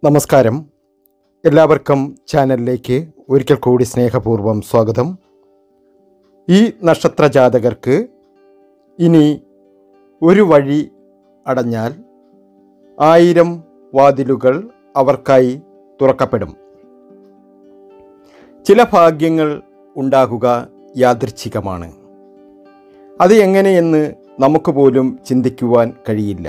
നമസ്കാരം എല്ലാവർക്കും ചാനലിലേക്ക് ഒരിക്കൽ കൂടി സ്നേഹപൂർവ്വം സ്വാഗതം ഈ നക്ഷത്ര ജാതകർക്ക് ഇനി ഒരു വഴി അടഞ്ഞാൽ ആയിരം വാതിലുകൾ അവർക്കായി തുറക്കപ്പെടും ചില ഭാഗ്യങ്ങൾ ഉണ്ടാകുക യാദൃച്ഛികമാണ് അത് എങ്ങനെയെന്ന് നമുക്ക് പോലും ചിന്തിക്കുവാൻ കഴിയില്ല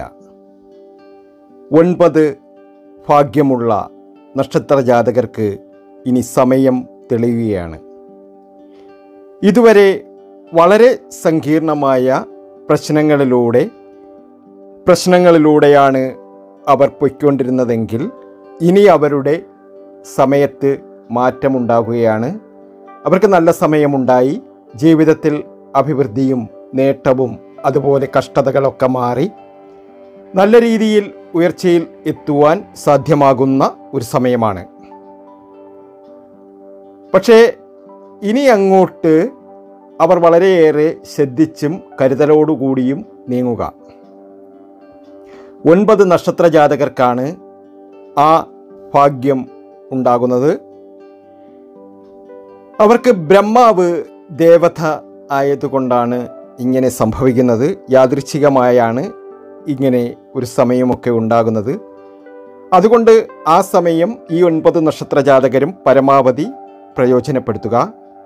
ഒൻപത് ഭാഗ്യമുള്ള നക്ഷത്ര ജാതകർക്ക് ഇനി സമയം തെളിയുകയാണ് ഇതുവരെ വളരെ സങ്കീർണമായ പ്രശ്നങ്ങളിലൂടെ പ്രശ്നങ്ങളിലൂടെയാണ് അവർ പൊയ്ക്കൊണ്ടിരുന്നതെങ്കിൽ ഇനി അവരുടെ സമയത്ത് മാറ്റമുണ്ടാകുകയാണ് അവർക്ക് നല്ല സമയമുണ്ടായി ജീവിതത്തിൽ അഭിവൃദ്ധിയും നേട്ടവും അതുപോലെ കഷ്ടതകളൊക്കെ മാറി നല്ല രീതിയിൽ ഉയർച്ചയിൽ എത്തുവാൻ സാധ്യമാകുന്ന ഒരു സമയമാണ് പക്ഷേ ഇനി അങ്ങോട്ട് അവർ വളരെയേറെ ശ്രദ്ധിച്ചും കരുതലോടുകൂടിയും നീങ്ങുക ഒൻപത് നക്ഷത്ര ജാതകർക്കാണ് ആ ഭാഗ്യം ഉണ്ടാകുന്നത് അവർക്ക് ബ്രഹ്മാവ് ദേവത ആയതുകൊണ്ടാണ് ഇങ്ങനെ സംഭവിക്കുന്നത് യാദൃച്ഛികമായാണ് ഇങ്ങനെ ഒരു സമയമൊക്കെ ഉണ്ടാകുന്നത് അതുകൊണ്ട് ആ സമയം ഈ ഒൻപത് നക്ഷത്ര ജാതകരും പരമാവധി പ്രയോജനപ്പെടുത്തുക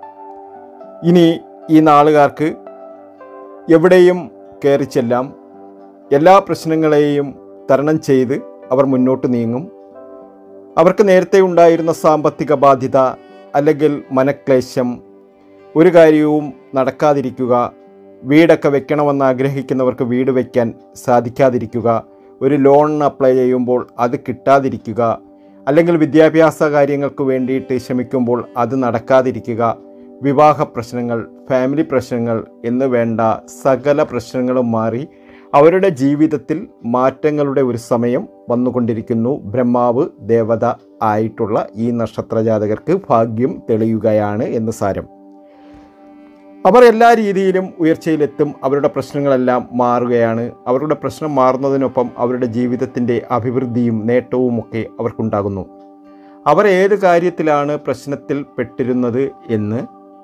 ഇനി ഈ നാളുകാർക്ക് എവിടെയും കയറി ചെല്ലാം എല്ലാ പ്രശ്നങ്ങളെയും തരണം ചെയ്ത് അവർ മുന്നോട്ട് നീങ്ങും അവർക്ക് നേരത്തെ ഉണ്ടായിരുന്ന സാമ്പത്തിക ബാധ്യത അല്ലെങ്കിൽ മനക്ലേശം ഒരു കാര്യവും നടക്കാതിരിക്കുക വീടൊക്കെ വെക്കണമെന്ന് ആഗ്രഹിക്കുന്നവർക്ക് വീട് വയ്ക്കാൻ സാധിക്കാതിരിക്കുക ഒരു ലോണിന് അപ്ലൈ ചെയ്യുമ്പോൾ അത് കിട്ടാതിരിക്കുക അല്ലെങ്കിൽ വിദ്യാഭ്യാസ കാര്യങ്ങൾക്ക് വേണ്ടിയിട്ട് ശ്രമിക്കുമ്പോൾ അത് നടക്കാതിരിക്കുക വിവാഹ പ്രശ്നങ്ങൾ ഫാമിലി പ്രശ്നങ്ങൾ എന്ന് വേണ്ട സകല പ്രശ്നങ്ങളും മാറി അവരുടെ ജീവിതത്തിൽ മാറ്റങ്ങളുടെ ഒരു സമയം വന്നുകൊണ്ടിരിക്കുന്നു ബ്രഹ്മാവ് ദേവത ആയിട്ടുള്ള ഈ നക്ഷത്ര ജാതകർക്ക് ഭാഗ്യം തെളിയുകയാണ് എന്ന് സാരം അവർ എല്ലാ രീതിയിലും ഉയർച്ചയിലെത്തും അവരുടെ പ്രശ്നങ്ങളെല്ലാം മാറുകയാണ് അവരുടെ പ്രശ്നം മാറുന്നതിനൊപ്പം അവരുടെ ജീവിതത്തിൻ്റെ അഭിവൃദ്ധിയും നേട്ടവുമൊക്കെ അവർക്കുണ്ടാകുന്നു അവർ ഏത് കാര്യത്തിലാണ് പ്രശ്നത്തിൽ പെട്ടിരുന്നത് എന്ന്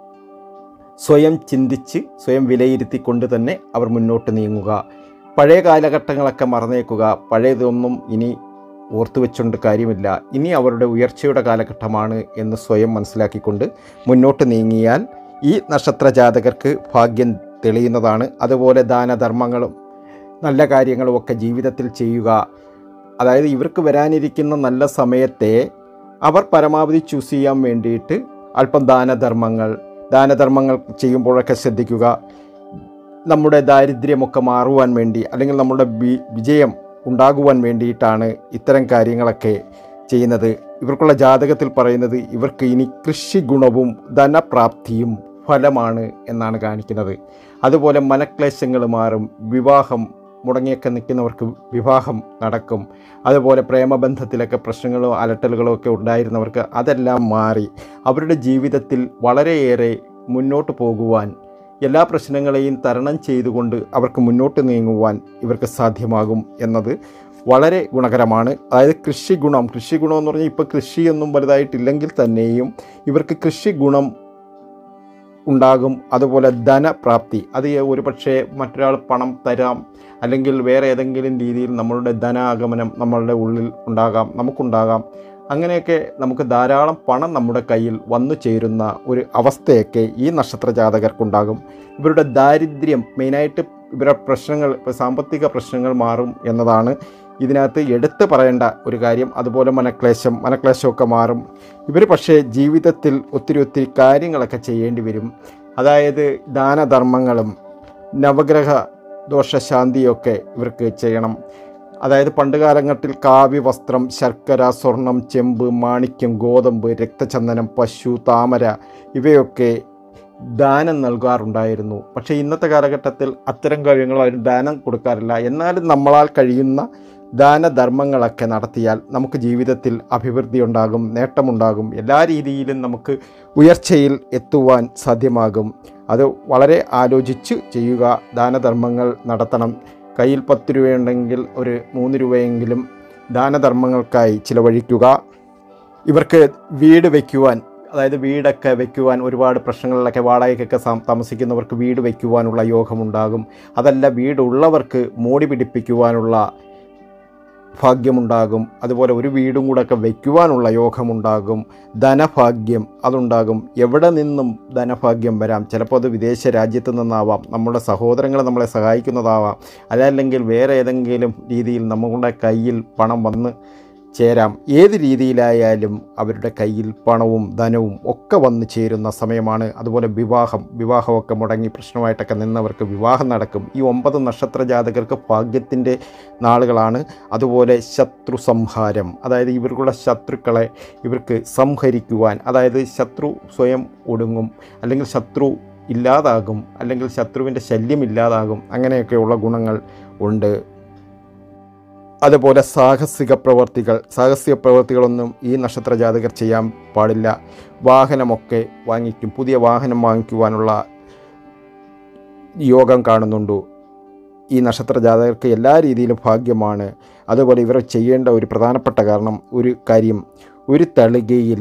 സ്വയം ചിന്തിച്ച് സ്വയം വിലയിരുത്തിക്കൊണ്ട് തന്നെ അവർ മുന്നോട്ട് നീങ്ങുക പഴയ കാലഘട്ടങ്ങളൊക്കെ മറന്നേക്കുക പഴയതൊന്നും ഇനി ഓർത്തു വെച്ചുകൊണ്ട് കാര്യമില്ല ഇനി അവരുടെ ഉയർച്ചയുടെ കാലഘട്ടമാണ് എന്ന് സ്വയം മനസ്സിലാക്കിക്കൊണ്ട് മുന്നോട്ട് നീങ്ങിയാൽ ഈ നക്ഷത്ര ജാതകർക്ക് ഭാഗ്യം തെളിയുന്നതാണ് അതുപോലെ ദാനധർമ്മങ്ങളും നല്ല കാര്യങ്ങളും ഒക്കെ ജീവിതത്തിൽ ചെയ്യുക അതായത് ഇവർക്ക് വരാനിരിക്കുന്ന നല്ല സമയത്തെ അവർ പരമാവധി ചൂസ് ചെയ്യാൻ വേണ്ടിയിട്ട് അല്പം ദാനധർമ്മങ്ങൾ ദാനധർമ്മങ്ങൾ ചെയ്യുമ്പോഴൊക്കെ ശ്രദ്ധിക്കുക നമ്മുടെ ദാരിദ്ര്യമൊക്കെ മാറുവാൻ വേണ്ടി അല്ലെങ്കിൽ നമ്മുടെ വി- വിജയം ഉണ്ടാകുവാൻ വേണ്ടിയിട്ടാണ് ഇത്തരം കാര്യങ്ങളൊക്കെ ചെയ്യുന്നത് ഇവർക്കുള്ള ജാതകത്തിൽ പറയുന്നത് ഇവർക്ക് ഇനി കൃഷി ഗുണവും ധനപ്രാപ്തിയും ഫലമാണ് എന്നാണ് കാണിക്കുന്നത് അതുപോലെ മനക്ലേശങ്ങൾ മാറും വിവാഹം മുടങ്ങിയൊക്കെ നിൽക്കുന്നവർക്ക് വിവാഹം നടക്കും അതുപോലെ പ്രേമബന്ധത്തിലൊക്കെ പ്രശ്നങ്ങളോ അലട്ടലുകളോ ഒക്കെ ഉണ്ടായിരുന്നവർക്ക് അതെല്ലാം മാറി അവരുടെ ജീവിതത്തിൽ വളരെയേറെ മുന്നോട്ട് പോകുവാൻ എല്ലാ പ്രശ്നങ്ങളെയും തരണം ചെയ്തുകൊണ്ട് അവർക്ക് മുന്നോട്ട് നീങ്ങുവാൻ ഇവർക്ക് സാധ്യമാകും എന്നത് വളരെ ഗുണകരമാണ് അതായത് കൃഷി ഗുണം കൃഷി ഗുണം എന്ന് പറഞ്ഞാൽ ഇപ്പോൾ കൃഷിയൊന്നും വലുതായിട്ടില്ലെങ്കിൽ തന്നെയും ഇവർക്ക് കൃഷി ഗുണം ഉണ്ടാകും അതുപോലെ ധനപ്രാപ്തി അത് ഒരു പക്ഷേ മറ്റൊരാൾ പണം തരാം അല്ലെങ്കിൽ വേറെ ഏതെങ്കിലും രീതിയിൽ നമ്മളുടെ ധനാഗമനം നമ്മളുടെ ഉള്ളിൽ ഉണ്ടാകാം നമുക്കുണ്ടാകാം അങ്ങനെയൊക്കെ നമുക്ക് ധാരാളം പണം നമ്മുടെ കയ്യിൽ വന്നു ചേരുന്ന ഒരു അവസ്ഥയൊക്കെ ഈ നക്ഷത്ര ജാതകർക്കുണ്ടാകും ഇവരുടെ ദാരിദ്ര്യം മെയിനായിട്ട് ഇവരുടെ പ്രശ്നങ്ങൾ ഇപ്പോൾ സാമ്പത്തിക പ്രശ്നങ്ങൾ മാറും എന്നതാണ് ഇതിനകത്ത് എടുത്തു പറയേണ്ട ഒരു കാര്യം അതുപോലെ മനക്ലേശം മനക്ലേശമൊക്കെ മാറും ഇവർ പക്ഷേ ജീവിതത്തിൽ ഒത്തിരി ഒത്തിരി കാര്യങ്ങളൊക്കെ ചെയ്യേണ്ടി വരും അതായത് ദാനധർമ്മങ്ങളും നവഗ്രഹ ദോഷശാന്തിയൊക്കെ ഇവർക്ക് ചെയ്യണം അതായത് പണ്ട് കാലഘട്ടത്തിൽ കാവ്യ വസ്ത്രം ശർക്കര സ്വർണം ചെമ്പ് മാണിക്യം ഗോതമ്പ് രക്തചന്ദനം പശു താമര ഇവയൊക്കെ ദാനം നൽകാറുണ്ടായിരുന്നു പക്ഷേ ഇന്നത്തെ കാലഘട്ടത്തിൽ അത്തരം കാര്യങ്ങൾ ആരും ദാനം കൊടുക്കാറില്ല എന്നാലും നമ്മളാൽ കഴിയുന്ന ദാനധർമ്മങ്ങളൊക്കെ നടത്തിയാൽ നമുക്ക് ജീവിതത്തിൽ അഭിവൃദ്ധി ഉണ്ടാകും നേട്ടമുണ്ടാകും എല്ലാ രീതിയിലും നമുക്ക് ഉയർച്ചയിൽ എത്തുവാൻ സാധ്യമാകും അത് വളരെ ആലോചിച്ച് ചെയ്യുക ദാനധർമ്മങ്ങൾ നടത്തണം കയ്യിൽ പത്ത് രൂപയുണ്ടെങ്കിൽ ഒരു മൂന്ന് രൂപയെങ്കിലും ദാനധർമ്മങ്ങൾക്കായി ചിലവഴിക്കുക ഇവർക്ക് വീട് വയ്ക്കുവാൻ അതായത് വീടൊക്കെ വയ്ക്കുവാൻ ഒരുപാട് പ്രശ്നങ്ങളിലൊക്കെ വാടകയ്ക്കൊക്കെ സാം- താമസിക്കുന്നവർക്ക് വീട് വയ്ക്കുവാനുള്ള യോഗമുണ്ടാകും അതല്ല വീടുള്ളവർക്ക് മോടി പിടിപ്പിക്കുവാനുള്ള ഭാഗ്യമുണ്ടാകും അതുപോലെ ഒരു വീടും കൂടെ ഒക്കെ വയ്ക്കുവാനുള്ള യോഗമുണ്ടാകും ധനഭാഗ്യം അതുണ്ടാകും എവിടെ നിന്നും ധനഭാഗ്യം വരാം ചിലപ്പോൾ അത് വിദേശ രാജ്യത്ത് നിന്നാവാം നമ്മുടെ സഹോദരങ്ങൾ നമ്മളെ സഹായിക്കുന്നതാവാം അതല്ലെങ്കിൽ വേറെ ഏതെങ്കിലും രീതിയിൽ നമ്മുടെ കയ്യിൽ പണം വന്ന് ചേരാം ഏത് രീതിയിലായാലും അവരുടെ കയ്യിൽ പണവും ധനവും ഒക്കെ വന്നു ചേരുന്ന സമയമാണ് അതുപോലെ വിവാഹം വിവാഹമൊക്കെ മുടങ്ങി പ്രശ്നമായിട്ടൊക്കെ നിന്നവർക്ക് വിവാഹം നടക്കും ഈ ഒമ്പത് നക്ഷത്ര ജാതകർക്ക് ഭാഗ്യത്തിൻ്റെ നാളുകളാണ് അതുപോലെ ശത്രു സംഹാരം അതായത് ഇവർക്കുള്ള ശത്രുക്കളെ ഇവർക്ക് സംഹരിക്കുവാൻ അതായത് ശത്രു സ്വയം ഒടുങ്ങും അല്ലെങ്കിൽ ശത്രു ഇല്ലാതാകും അല്ലെങ്കിൽ ശത്രുവിൻ്റെ ശല്യം ഇല്ലാതാകും അങ്ങനെയൊക്കെയുള്ള ഗുണങ്ങൾ ഉണ്ട് അതുപോലെ സാഹസിക പ്രവർത്തികൾ സാഹസിക പ്രവർത്തികളൊന്നും ഈ നക്ഷത്ര ജാതകർ ചെയ്യാൻ പാടില്ല വാഹനമൊക്കെ വാങ്ങിക്കും പുതിയ വാഹനം വാങ്ങിക്കുവാനുള്ള യോഗം കാണുന്നുണ്ട് ഈ നക്ഷത്ര ജാതകർക്ക് എല്ലാ രീതിയിലും ഭാഗ്യമാണ് അതുപോലെ ഇവർ ചെയ്യേണ്ട ഒരു പ്രധാനപ്പെട്ട കാരണം ഒരു കാര്യം ഒരു തളികയിൽ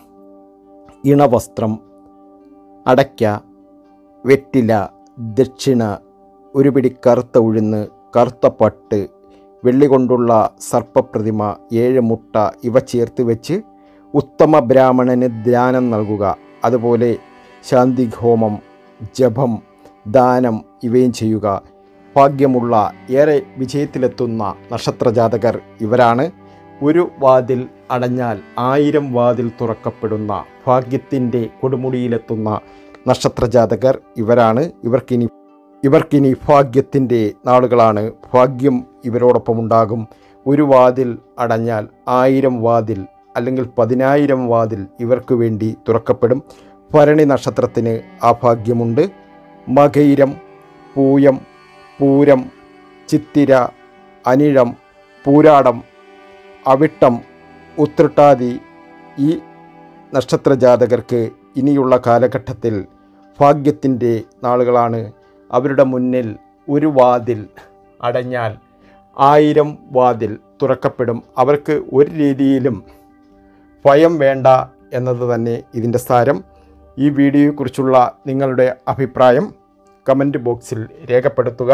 ഇണവസ്ത്രം അടയ്ക്ക വെറ്റില ദക്ഷിണ ഒരു പിടി കറുത്ത ഉഴുന്ന് കറുത്ത പട്ട് വെള്ളി കൊണ്ടുള്ള സർപ്പപ്രതിമ ഏഴ് മുട്ട ഇവ ചേർത്ത് വെച്ച് ഉത്തമ ബ്രാഹ്മണന് ധ്യാനം നൽകുക അതുപോലെ ശാന്തി ഹോമം ജപം ദാനം ഇവയും ചെയ്യുക ഭാഗ്യമുള്ള ഏറെ വിജയത്തിലെത്തുന്ന നക്ഷത്രജാതകർ ഇവരാണ് ഒരു വാതിൽ അടഞ്ഞാൽ ആയിരം വാതിൽ തുറക്കപ്പെടുന്ന ഭാഗ്യത്തിൻ്റെ കൊടുമുടിയിലെത്തുന്ന നക്ഷത്രജാതകർ ഇവരാണ് ഇവർക്കിനി ഇവർക്കിനി ഭാഗ്യത്തിൻ്റെ നാളുകളാണ് ഭാഗ്യം ഇവരോടൊപ്പം ഉണ്ടാകും ഒരു വാതിൽ അടഞ്ഞാൽ ആയിരം വാതിൽ അല്ലെങ്കിൽ പതിനായിരം വാതിൽ ഇവർക്ക് വേണ്ടി തുറക്കപ്പെടും ഭരണി നക്ഷത്രത്തിന് ആ ഭാഗ്യമുണ്ട് മകയിരം പൂയം പൂരം ചിത്തിര അനിഴം പൂരാടം അവിട്ടം ഉത്രട്ടാതി ഈ നക്ഷത്ര ജാതകർക്ക് ഇനിയുള്ള കാലഘട്ടത്തിൽ ഭാഗ്യത്തിൻ്റെ നാളുകളാണ് അവരുടെ മുന്നിൽ ഒരു വാതിൽ അടഞ്ഞാൽ ആയിരം വാതിൽ തുറക്കപ്പെടും അവർക്ക് ഒരു രീതിയിലും ഭയം വേണ്ട എന്നത് തന്നെ ഇതിൻ്റെ സാരം ഈ വീഡിയോയെക്കുറിച്ചുള്ള നിങ്ങളുടെ അഭിപ്രായം കമൻറ്റ് ബോക്സിൽ രേഖപ്പെടുത്തുക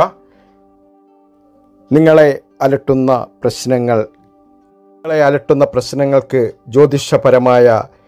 നിങ്ങളെ അലട്ടുന്ന പ്രശ്നങ്ങൾ നിങ്ങളെ അലട്ടുന്ന പ്രശ്നങ്ങൾക്ക് ജ്യോതിഷപരമായ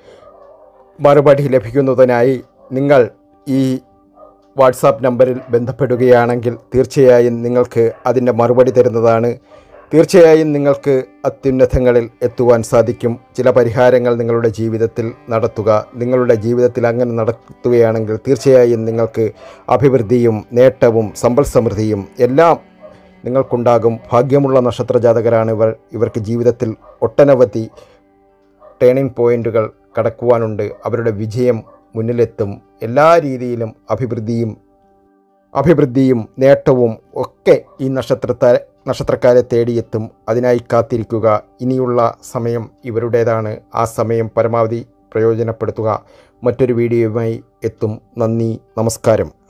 മറുപടി ലഭിക്കുന്നതിനായി നിങ്ങൾ ഈ വാട്സാപ്പ് നമ്പറിൽ ബന്ധപ്പെടുകയാണെങ്കിൽ തീർച്ചയായും നിങ്ങൾക്ക് അതിൻ്റെ മറുപടി തരുന്നതാണ് തീർച്ചയായും നിങ്ങൾക്ക് അത്യുന്നതങ്ങളിൽ എത്തുവാൻ സാധിക്കും ചില പരിഹാരങ്ങൾ നിങ്ങളുടെ ജീവിതത്തിൽ നടത്തുക നിങ്ങളുടെ ജീവിതത്തിൽ അങ്ങനെ നടത്തുകയാണെങ്കിൽ തീർച്ചയായും നിങ്ങൾക്ക് അഭിവൃദ്ധിയും നേട്ടവും സമ്പൽ സമൃദ്ധിയും എല്ലാം നിങ്ങൾക്കുണ്ടാകും ഭാഗ്യമുള്ള നക്ഷത്ര ജാതകരാണ് ഇവർ ഇവർക്ക് ജീവിതത്തിൽ ഒട്ടനവധി ടേണിംഗ് പോയിന്റുകൾ കടക്കുവാനുണ്ട് അവരുടെ വിജയം മുന്നിലെത്തും എല്ലാ രീതിയിലും അഭിവൃദ്ധിയും അഭിവൃദ്ധിയും നേട്ടവും ഒക്കെ ഈ നക്ഷത്രത്തെ നക്ഷത്രക്കാരെ തേടിയെത്തും അതിനായി കാത്തിരിക്കുക ഇനിയുള്ള സമയം ഇവരുടേതാണ് ആ സമയം പരമാവധി പ്രയോജനപ്പെടുത്തുക മറ്റൊരു വീഡിയോയുമായി എത്തും നന്ദി നമസ്കാരം